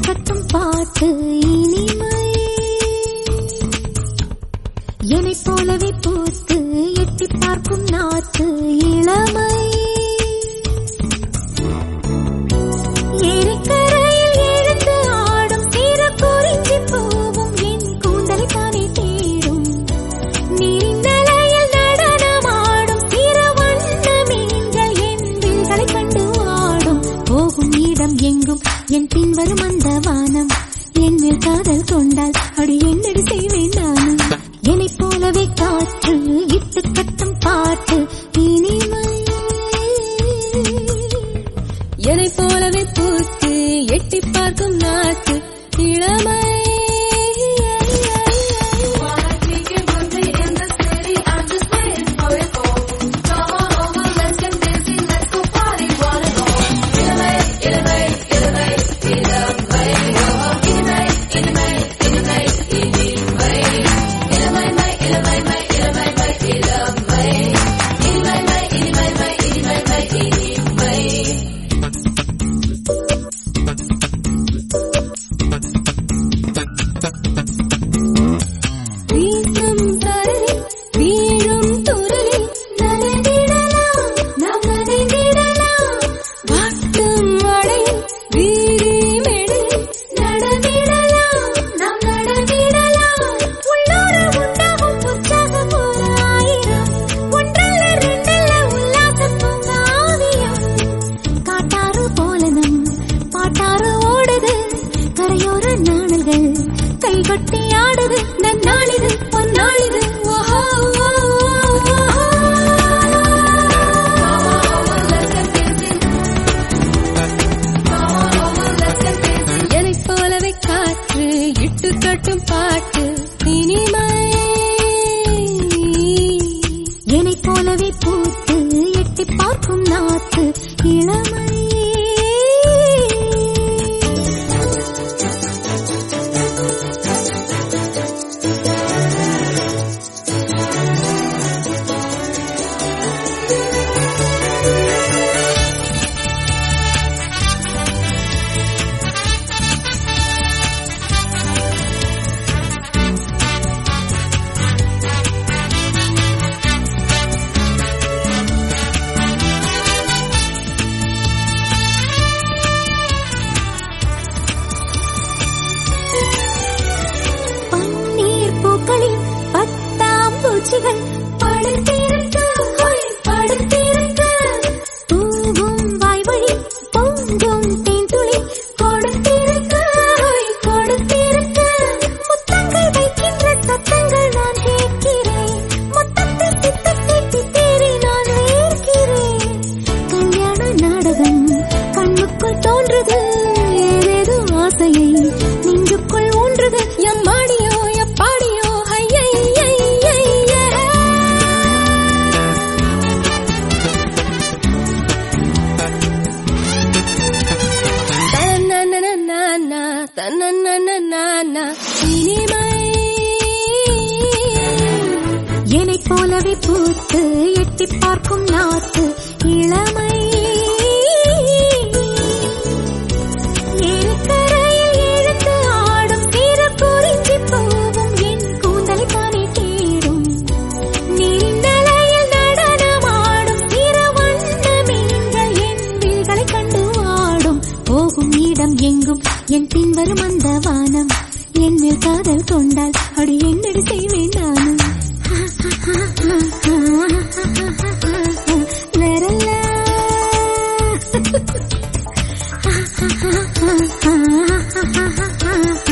கட்டும் பாட்டு இனிமை என்னைப் போலவே பூத்து எட்டி பார்க்கும் நாத்து இளமை ஏரிக்கரையில் எழுந்து ஆடும் சிற குறிஞ்சி பூவும் என் கூந்தலை தானே தேடும் நீரிந்தலையில் நடனமாடும் சிற வண்ண மீன்கள் என் வில்களை கண்டு ஆடும் போகும் இடம் எங்கும் என் பின்வரும் அந்த வானம் என் மேல் காதல் கொண்டால் அடி என்னடி செய்வேன் நானும் என்னைப் போலவே காற்று இட்டு கட்டும் பாட்டு இனிமை என்னை போலவே பூத்து எட்டி பார்க்கும் நாட்டு இளமை வீசும் தரலில் வீழும் துரலில் நனைந்திடலாம் நாம் நனைந்திடலாம் வாட்டும் மழையில் வீதி மெழில் நடந்திடலாம் நாம் நடந்திடலாம் உள்ளூர உண்டாகும் உற்சாகம் ஒரு ஆயிரம் ஒன்றல்ல ரெண்டல்ல உல்லாசம் பொங்காவியம் காட்டாறு போலனம் பாட்டாறு ஓடுது கரையோர நாணல்கள் கைகொட்டி ஆடுது நன்னாளிது பொன்னாளிது ஓஹோ என்னைப் போலவே காற்று இட்டு கட்டும் பாட்டு இனிமை என்னைப் போலவே பூத்து எட்டி பார்க்கும் நாத்து இளமை பன்னீர் பூக்களில் பத்தாம் பூச்சிகள் படுத்திருக்க ஹொய், படுத்திருக்க தூவும் வாய்வழி பொங்கும் தேன்துளி கொடுத்திருக்க ஹொய், கொடுத்திருக்க முத்தங்கள் வைக்கின்ற சத்தங்கள் நான் கேட்கிறேன் முத்தத்தில் சித்தத்தை தித்தேறி நான் வேர்க்கிறேன் கல்யாண நாடகம் கண்ணுக்குள் தோன்றுது ஏதேதோ ஆசையை நெஞ்சுக்குள் ஊன்றுது எம்மாடியோ எப்பாடியோ ஐயையையையே. தனனனனனா, தனனனனனா, இனிமை என்னைப் போலவே பூத்து எட்டி பார்க்கும் நாத்து இளமை ஏரிக்கரையில் எழுந்து ஆடும் சிற குறிஞ்சி பூவும் என் கூந்தலை தானே தேடும் நீரிந்தலையில் நடனமாடும் சிற வண்ண மீன்கள் என் வில்களை கண்டு ஆடும் போகும் இடம் எங்கும் என் பின்வரும் அந்த வானம் என் மேல் காதல் கொண்டால் அடி என்னடி செய்வேன் நானும் வேறல்ல